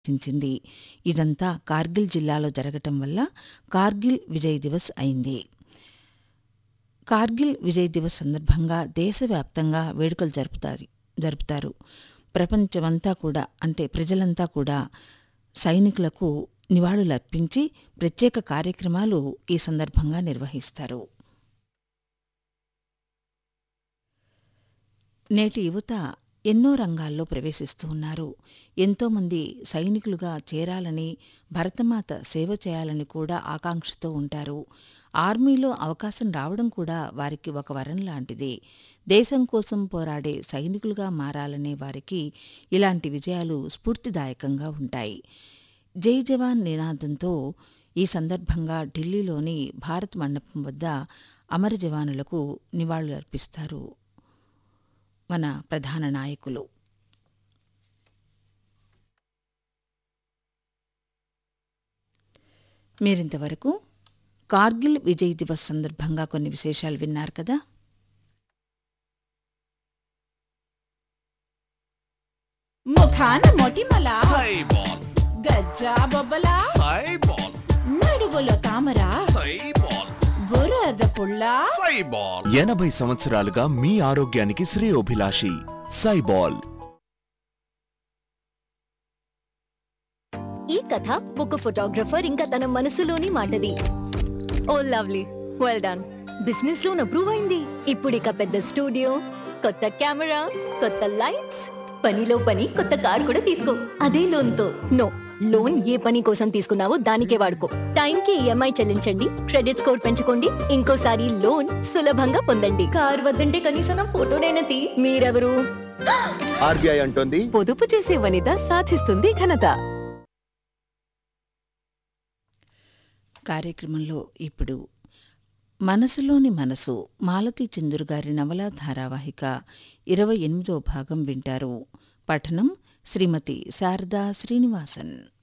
చించింది ఇదంతా కార్గిల్ జిల్లాలో జరగటం వల్ల కార్గిల్ విజయ్ దివస్ అయింది కార్గిల్ విజయ్ దివస్ సందర్భంగా దేశవ్యాప్తంగా వేడుకలు జరుపుతారు జరుపుతారు ప్రపంచమంతా కూడా అంటే ప్రజలంతా కూడా సైనికులకు నివాళులర్పించి ప్రత్యేక కార్యక్రమాలు ఈ సందర్భంగా నిర్వహిస్తారు నేటి యువత ఎన్నో రంగాల్లో ప్రవేశిస్తూ ఉన్నారు ఎంతోమంది సైనికులుగా చేరాలని భరతమాత సేవ చేయాలని కూడా ఆకాంక్షతో ఉంటారు ఆర్మీలో అవకాశం రావడం కూడా వారికి ఒక వరం లాంటిది దేశం కోసం పోరాడే సైనికులుగా మారాలనే వారికి ఇలాంటి విజయాలు స్ఫూర్తిదాయకంగా ఉంటాయి జై జవాన్ నినాదంతో ఈ సందర్భంగా ఢిల్లీలోని భారత్ మండపం వద్ద అమర జవానులకు నివాళులర్పిస్తారు మన ప్రధాన నాయకులు మీరింతవరకు కార్గిల్ విజయ్ దివస్ సందర్భంగా కొన్ని విశేషాలు విన్నారు కదా ముఖాన మొటిమల సైబాల్ గజ్జా బొబ్బల సైబాల్ నడుగులో తామర సైబాల్ బురద పుల్ల సైబాల్ ఎనభై సంవత్సరాలుగా మీ ఆరోగ్యానికి శ్రేయోభిలాషి సైబాల్ ఈ కథ ఒక ఫోటోగ్రఫర్ ఇంకా తన మనసులోని మాటది oh lovely well done business loan approve అయింది ఇప్పుడు ఇక పెద్ద స్టూడియో కొత్త కెమెరా కొత్త లైట్స్ పనిలో పని కొత్త కార్ కూడా తీసుకో అదే లోన్ తో నో లోన్ ఏ పని కోసం తీసుకున్నావో దానికే వాడుకో టైం కి ఈఎంఐ చెల్లించండి క్రెడిట్ స్కోర్ పెంచుకోండి ఇంకోసారి లోన్ సులభంగా పొందండి కార్ వద్దంటే కనీసం నా ఫోటోనైనా తీ మీరెవరు ఆర్బీఐ అంటోంది పొదుపు చేసే వనిత సాధిస్తుంది ఘనత కార్యక్రమంలో ఇప్పుడు మనసులోని మనసు మాలతీ చంద్రు గారి నవలా ధారావాహిక ఇరవై ఎనిమిదో భాగం వింటారు పఠనం శ్రీమతి శారదా శ్రీనివాసన్